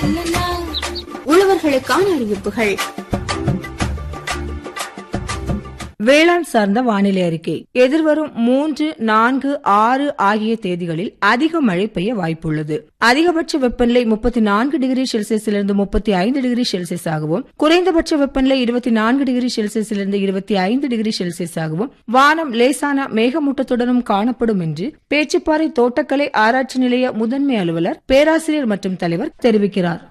உழவர்களுக்கான அறிவிப்புகள் வேளாண் சார்ந்த வானிலை அறிக்கை எதிர்வரும் மூன்று நான்கு ஆறு ஆகிய தேதிகளில் அதிக மழை பெய்ய வாய்ப்புள்ளது அதிகபட்ச வெப்பநிலை முப்பத்தி நான்கு டிகிரி செல்சியஸிலிருந்து முப்பத்தி ஐந்து டிகிரி செல்சியஸாகவும் குறைந்தபட்ச வெப்பநிலை இருபத்தி நான்கு டிகிரி செல்சியஸிலிருந்து இருபத்தி ஐந்து டிகிரி செல்சியஸாகவும் வானம் லேசான மேகமூட்டத்துடனும் காணப்படும் என்று பேச்சுப்பாறை தோட்டக்கலை ஆராய்ச்சி நிலைய முதன்மை அலுவலர் பேராசிரியர் மற்றும் தலைவர் தெரிவிக்கிறார்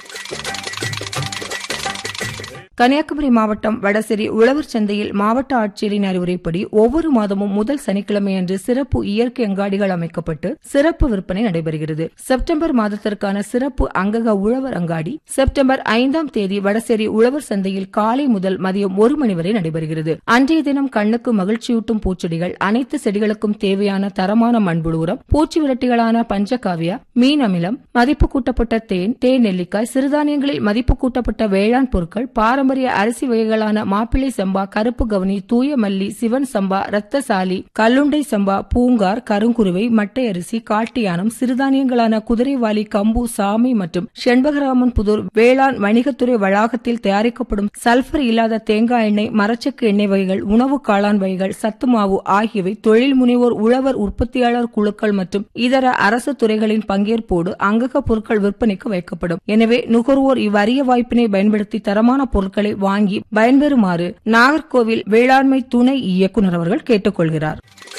கன்னியாகுமரி மாவட்டம் வடசேரி உழவர் சந்தையில் மாவட்ட ஆட்சியரின் அறிவுரைப்படி ஒவ்வொரு மாதமும் முதல் சனிக்கிழமையன்று சிறப்பு இயற்கை அங்காடிகள் அமைக்கப்பட்டு சிறப்பு விற்பனை நடைபெறுகிறது செப்டம்பர் மாதத்திற்கான சிறப்பு அங்கக உழவர் அங்காடி செப்டம்பர் ஐந்தாம் தேதி வடசேரி உழவர் சந்தையில் காலை முதல் மதியம் ஒரு மணி வரை நடைபெறுகிறது அன்றைய தினம் கண்ணுக்கு மகிழ்ச்சியூட்டும் பூச்செடிகள் அனைத்து செடிகளுக்கும் தேவையான தரமான மண்புழு உரம் பூச்சி விரட்டிகளான பஞ்சகாவியா மீன் அமிலம் மதிப்பு கூட்டப்பட்ட தேன் தேன் நெல்லிக்காய் சிறுதானியங்களில் மதிப்பு கூட்டப்பட்ட வேளாண் பொருட்கள் பாரம்பரிய அரிசி வகைகளான மாப்பிள்ளை சம்பா கருப்பு கவனி தூய மல்லி சிவன் சம்பா ரத்தசாலி கல்லுண்டை சம்பா பூங்கார் கருங்குருவை மட்டை அரிசி காட்டியானம் சிறுதானியங்களான குதிரைவாலி கம்பு சாமி மற்றும் செண்பகராமன் புதூர் வேளாண் வணிகத்துறை வளாகத்தில் தயாரிக்கப்படும் சல்பர் இல்லாத தேங்காய் எண்ணெய் மரச்சக்கு எண்ணெய் வகைகள் உணவு காளான் வகைகள் சத்து மாவு ஆகியவை தொழில் முனைவோர் உழவர் உற்பத்தியாளர் குழுக்கள் மற்றும் இதர அரசு துறைகளின் பங்கேற்போடு அங்கக பொருட்கள் விற்பனைக்கு வைக்கப்படும் எனவே நுகர்வோர் இவ்வரிய வாய்ப்பினை பயன்படுத்தி தரமான பொருட்களை வாங்கி பயன்பெறுமாறு நாகர்கோவில் வேளாண்மை துணை இயக்குநர் அவர்கள் கேட்டுக்கொள்கிறார்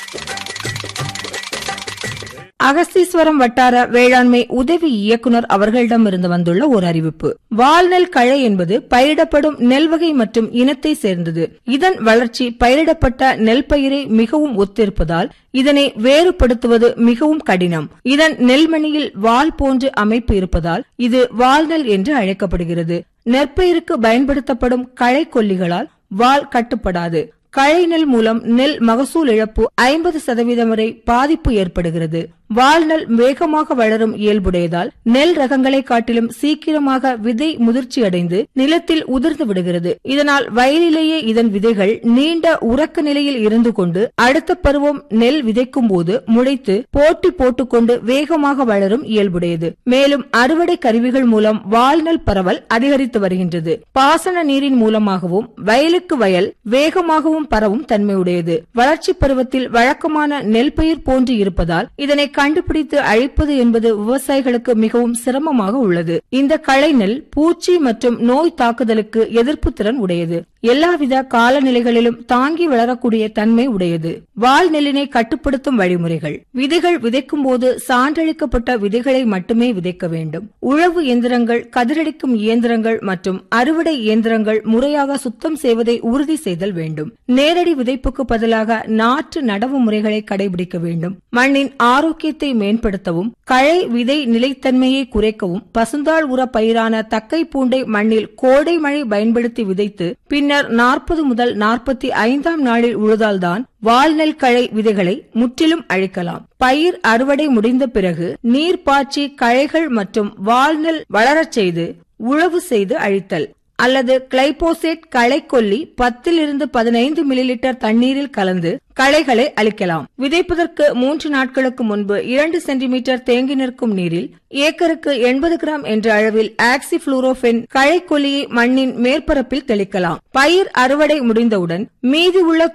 அகஸ்தீஸ்வரம் வட்டார வேளாண்மை உதவி இயக்குனர் அவர்களிடமிருந்து வந்துள்ள ஒரு அறிவிப்பு வால்நெல் களை என்பது பயிரிடப்படும் நெல் வகை மற்றும் இனத்தை சேர்ந்தது இதன் வளர்ச்சி பயிரிடப்பட்ட நெல் பயிரை மிகவும் ஒத்திருப்பதால் இதனை வேறுபடுத்துவது மிகவும் கடினம் இதன் நெல்மணியில் வால் போன்ற அமைப்பு இருப்பதால் இது வால்நெல் என்று அழைக்கப்படுகிறது நெற்பயிருக்கு பயன்படுத்தப்படும் களை கொல்லிகளால் வால் கட்டுப்படாது களை நெல் மூலம் நெல் மகசூல் இழப்பு ஐம்பது சதவீதம் வரை பாதிப்பு ஏற்படுகிறது வால்நெல் வேகமாக வளரும் இயல்புடையதால் நெல் ரகங்களை காட்டிலும் சீக்கிரமாக விதை முதிர்ச்சி அடைந்து நிலத்தில் உதிர்ந்து விடுகிறது இதனால் வயலிலேயே இதன் விதைகள் நீண்ட உறக்க நிலையில் இருந்து கொண்டு அடுத்த பருவம் நெல் விதைக்கும் போது முளைத்து போட்டி போட்டுக்கொண்டு வேகமாக வளரும் இயல்புடையது மேலும் அறுவடை கருவிகள் மூலம் வால்நெல் பரவல் அதிகரித்து வருகின்றது பாசன நீரின் மூலமாகவும் வயலுக்கு வயல் வேகமாகவும் பரவும் தன்மையுடையது வளர்ச்சி பருவத்தில் வழக்கமான நெல் பயிர் போன்று இருப்பதால் இதனை கண்டுபிடித்து அழிப்பது என்பது விவசாயிகளுக்கு மிகவும் சிரமமாக உள்ளது இந்த களை நெல் பூச்சி மற்றும் நோய் தாக்குதலுக்கு எதிர்ப்பு திறன் உடையது எல்லாவித காலநிலைகளிலும் தாங்கி வளரக்கூடிய தன்மை உடையது வால் நெல்லினை கட்டுப்படுத்தும் வழிமுறைகள் விதைகள் விதைக்கும் போது சான்றளிக்கப்பட்ட விதைகளை மட்டுமே விதைக்க வேண்டும் உழவு இயந்திரங்கள் கதிரடிக்கும் இயந்திரங்கள் மற்றும் அறுவடை இயந்திரங்கள் முறையாக சுத்தம் செய்வதை உறுதி செய்தல் வேண்டும் நேரடி விதைப்புக்கு பதிலாக நாற்று நடவு முறைகளை கடைபிடிக்க வேண்டும் மண்ணின் ஆரோக்கியத்தை மேம்படுத்தவும் களை விதை நிலைத்தன்மையை குறைக்கவும் பசுந்தாள் உர பயிரான தக்கை பூண்டை மண்ணில் கோடை மழை பயன்படுத்தி விதைத்து பின்னர் நாற்பது முதல் நாற்பத்தி ஐந்தாம் நாளில் உழுதால்தான் வால்நெல் களை விதைகளை முற்றிலும் அழிக்கலாம் பயிர் அறுவடை முடிந்த பிறகு நீர் பாய்ச்சி களைகள் மற்றும் வால்நெல் வளரச் செய்து உழவு செய்து அழித்தல் அல்லது கிளைபோசேட் களைக்கொல்லி பத்திலிருந்து பதினைந்து மில்லிலிட்டர் தண்ணீரில் கலந்து களைகளை அழிக்கலாம் விதைப்பதற்கு மூன்று நாட்களுக்கு முன்பு இரண்டு சென்டிமீட்டர் தேங்கி நிற்கும் நீரில் ஏக்கருக்கு எண்பது கிராம் என்ற அளவில் ஆக்சி புளூரோபென் களைக்கொல்லியை மண்ணின் மேற்பரப்பில் தெளிக்கலாம் பயிர் அறுவடை முடிந்தவுடன் மீதி உள்ள